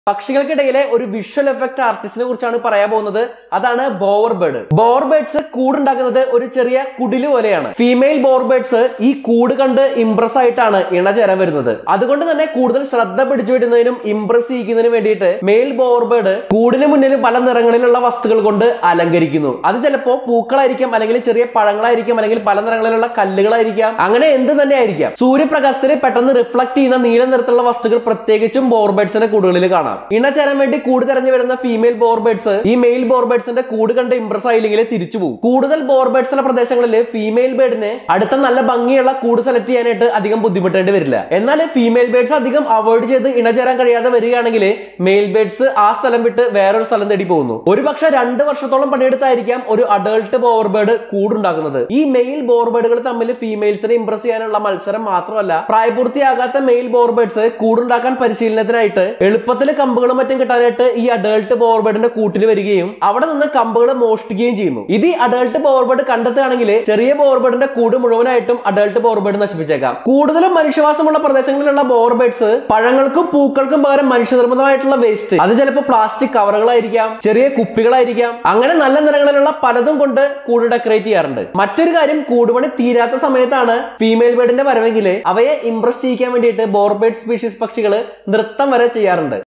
പക്ഷികൾക്കിടയിലെ ഒരു visual effect ആർട്ടിസ്റ്റിനെ കുറിച്ചാണ് പറയാൻ പോകുന്നത് അതാണ് ബോവർ ബേർഡ് ബോവർ ബേർഡ്സ് കൂടുണ്ടാക്കുന്നത് ഒരു ചെറിയ കുടില് പോലെയാണ് ഫീമെയിൽ ബോർ ബേർഡ്സ് ഈ കൂട് കണ്ട് ഇംപ്രസ് ആയിട്ടാണ് ഇണ ചേരാൻ വരുന്നത് അതുകൊണ്ട് തന്നെ കൂടുതൽ ശ്രദ്ധ പിടിച്ചു വിടുന്നതിനും ഇംപ്രസ് ചെയ്യിക്കുന്നതിനും വേണ്ടിയിട്ട് മെയിൽ ബോർ ബേർഡ് കൂടിന് മുന്നിൽ പല നിറങ്ങളിലുള്ള വസ്തുക്കൾ കൊണ്ട് അലങ്കരിക്കുന്നു അത് ചിലപ്പോ പൂക്കളായിരിക്കാം അല്ലെങ്കിൽ ചെറിയ പഴങ്ങളായിരിക്കാം അല്ലെങ്കിൽ പല നിറങ്ങളിലുള്ള കല്ലുകളായിരിക്കാം അങ്ങനെ എന്ത് തന്നെ ആയിരിക്കാം സൂര്യപ്രകാശത്തിൽ പെട്ടെന്ന് റിഫ്ലക്ട് ചെയ്യുന്ന നീല നിറത്തിലുള്ള വസ്തുക്കൾ പ്രത്യേകിച്ചും ബോർബേഡ്സിന്റെ കൂടുകളിൽ കാണാം ഇണ ചേരാൻ വേണ്ടി കൂട് തെരഞ്ഞു വരുന്ന ഫീമെയിൽ ബോർബേഡ്സ് ഈ മെയിൽ ബോർബേഡ്സിന്റെ കൂട് കണ്ട് ഇംപ്രസ് ആയില്ലെങ്കിൽ തിരിച്ചു പോകും കൂടുതൽ ബോർബേഡ്സ് ഉള്ള പ്രദേശങ്ങളിൽ ഫീമെയിൽ ബേർഡിന് അടുത്ത നല്ല ഭംഗിയുള്ള കൂട് സെലക്ട് ചെയ്യാനായിട്ട് അധികം ബുദ്ധിമുട്ടേണ്ടി വരില്ല എന്നാൽ ഫീമെയിൽ ബേർഡ്സ് അധികം അവോയ്ഡ് ചെയ്ത് ഇണ ചേരാൻ കഴിയാതെ വരികയാണെങ്കിൽ മെയിൽ ബേർഡ്സ് ആ സ്ഥലം വിട്ട് വേറൊരു സ്ഥലം തേടി പോകുന്നു ഒരു പക്ഷെ രണ്ട് വർഷത്തോളം പണിയെടുത്തായിരിക്കാം ഒരു അഡൾട്ട് ബോർബേർഡ് കൂടുണ്ടാക്കുന്നത് ഈ മെയിൽ ബോർബേർഡുകൾ തമ്മിൽ ഫീമെയിൽസിനെ ഇംപ്രസ് ചെയ്യാനുള്ള മത്സരം മാത്രമല്ല പ്രായപൂർത്തിയാകാത്ത മെയിൽ ബോർബേർഡ്സ് കൂടുണ്ടാക്കാൻ പരിശീലനത്തിനായിട്ട് എളുപ്പത്തിൽ കമ്പുകളും മറ്റും കിട്ടാനായിട്ട് ഈ അഡൾട്ട് ബോർബേർഡിന്റെ കൂട്ടിൽ വരികയും അവിടെ നിന്ന് കമ്പുകൾ മോഷ്ടിക്കുകയും ചെയ്യുന്നു ഇത് ഈ അഡൾട്ട് ബോർബേർഡ് കണ്ടെത്തുകയാണെങ്കിൽ ചെറിയ ബോർബേർഡിന്റെ കൂട് മുഴുവനായിട്ടും അഡൾട്ട് ബോർബേർഡ് നശിപ്പിച്ചേക്കാം കൂടുതലും മനുഷ്യവാസമുള്ള പ്രദേശങ്ങളിലുള്ള ബോർബേർഡ്സ് പഴങ്ങൾക്കും പൂക്കൾക്കും പകരം മനുഷ്യനിർമ്മിതമായിട്ടുള്ള വേസ്റ്റ് അത് ചിലപ്പോൾ പ്ലാസ്റ്റിക് കവറുകളായിരിക്കാം ചെറിയ കുപ്പികളായിരിക്കാം അങ്ങനെ നല്ല നിറങ്ങളിലുള്ള പലതും കൊണ്ട് കൂട് ഡെക്കറേറ്റ് ചെയ്യാറുണ്ട് മറ്റൊരു കാര്യം കൂടുപണി തീരാത്ത സമയത്താണ് ഫീമെയിൽ ബേർഡിന്റെ വരവെങ്കിൽ അവയെ ഇംപ്രസ് ചെയ്യിക്കാൻ വേണ്ടിയിട്ട് ബോർബേർഡ് സ്പീഷീസ് പക്ഷികൾ നൃത്തം വരെ ചെയ്യാറുണ്ട്